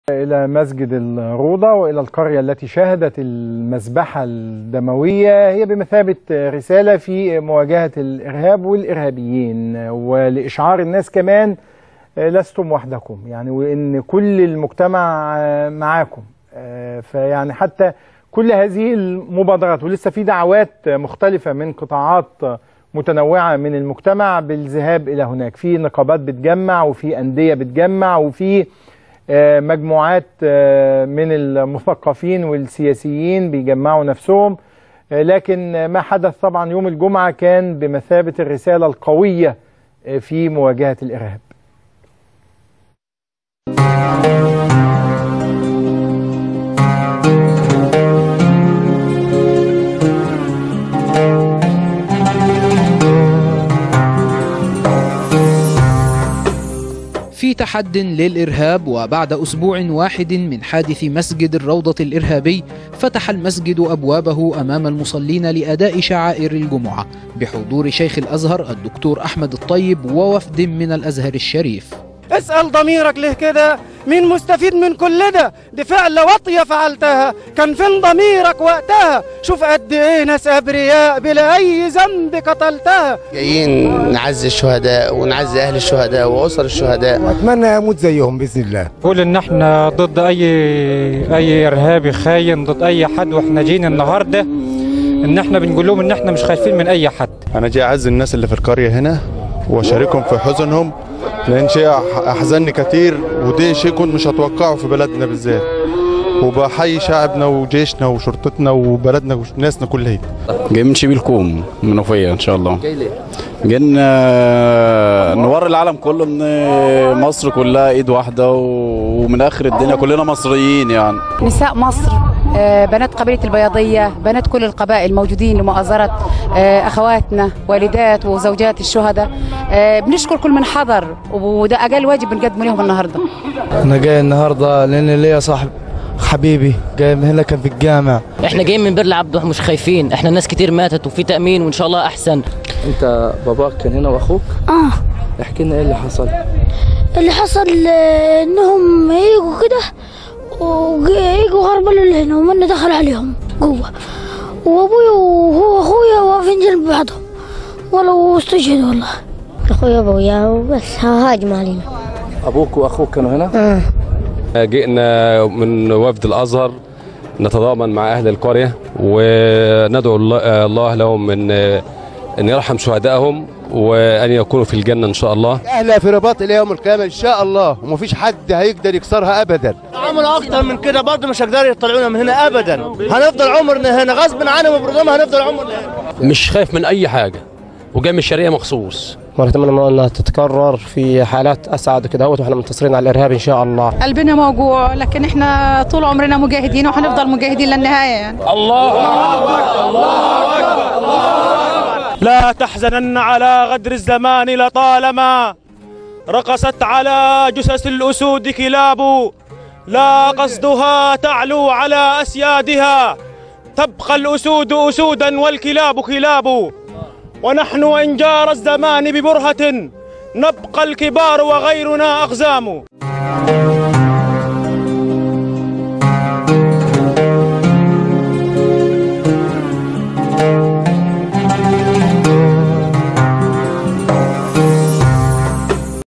إلى مسجد الروضة وإلى القرية التي شهدت المذبحة الدموية هي بمثابة رسالة في مواجهة الإرهاب والإرهابيين ولإشعار الناس كمان لستم وحدكم يعني وإن كل المجتمع معاكم فيعني حتى كل هذه المبادرات ولسه في دعوات مختلفة من قطاعات متنوعة من المجتمع بالذهاب إلى هناك في نقابات بتجمع وفي أندية بتجمع وفي مجموعات من المثقفين والسياسيين بيجمعوا نفسهم لكن ما حدث طبعا يوم الجمعة كان بمثابة الرسالة القوية في مواجهة الإرهاب في تحد للإرهاب وبعد أسبوع واحد من حادث مسجد الروضة الإرهابي فتح المسجد أبوابه أمام المصلين لأداء شعائر الجمعة بحضور شيخ الأزهر الدكتور أحمد الطيب ووفد من الأزهر الشريف اسأل ضميرك ليه كده مين مستفيد من كل ده دي فعل وطية فعلتها كان فين ضميرك وقتها شوف قد ايه ناس ابرياء بلا اي ذنب قتلتها جايين نعزي الشهداء ونعزي اهل الشهداء واسر الشهداء اتمنى اموت زيهم باذن الله قول ان احنا ضد اي اي ارهابي خاين ضد اي حد واحنا جايين النهارده ان احنا بنقول لهم ان احنا مش خايفين من اي حد انا جاي اعز الناس اللي في القريه هنا واشاركهم في حزنهم لان شيء احزنني كتير ودي شيء كنت مش هتوقعه في بلدنا بالذات وبحيي شعبنا وجيشنا وشرطتنا وبلدنا وناسنا كلها جاي من شبيل كوم منوفيه ان شاء الله جاي ليه؟ جايين نوري العالم كله ان مصر كلها ايد واحده ومن اخر الدنيا كلنا مصريين يعني نساء مصر بنات قبيلة البياضية بنات كل القبائل موجودين لمؤازرة أخواتنا والدات وزوجات الشهداء بنشكر كل من حضر وده أقل واجب بنقدمه لهم النهاردة أنا جاي النهاردة لأن ليا صاحب حبيبي جاي من هنا كان في الجامع احنا جايين من بير العبد واحنا مش خايفين احنا ناس كتير ماتت وفي تأمين وإن شاء الله أحسن أنت باباك كان هنا وأخوك؟ آه احكي لنا إيه اللي حصل؟ اللي حصل إنهم يجوا كده ويجوا غربلوا اللي هنا ومن دخل عليهم جوه وابويا وهو اخويا واقفين جنب بعضهم ولو استشهد والله اخويا ابويا وبس هاجم علينا ابوك واخوك كانوا هنا؟ اه جئنا من وفد الازهر نتضامن مع اهل القريه وندعو الله لهم ان ان يرحم شهدائهم وان يكونوا في الجنه ان شاء الله اهلها في رباط الى يوم القيامه ان شاء الله ومفيش حد هيقدر يكسرها ابدا عملوا اكتر من كده برضه مش هيقدروا يطلعونا من هنا ابدا هنفضل عمرنا هنا غصب عنهم وبرضهم هنفضل عمرنا هنا مش خايف من اي حاجه وجاي من الشرقيه مخصوص ونتمنى انها تتكرر في حالات اسعد كده واحنا منتصرين على الارهاب ان شاء الله قلبنا موجوع لكن احنا طول عمرنا مجاهدين وهنفضل مجاهدين للنهايه يعني الله اكبر الله اكبر الله لا تحزنن على غدر الزمان لطالما رقصت على جثث الأسود كلاب لا قصدها تعلو على أسيادها تبقى الأسود أسودا والكلاب كلاب ونحن وإن جار الزمان ببرهة نبقى الكبار وغيرنا أقزام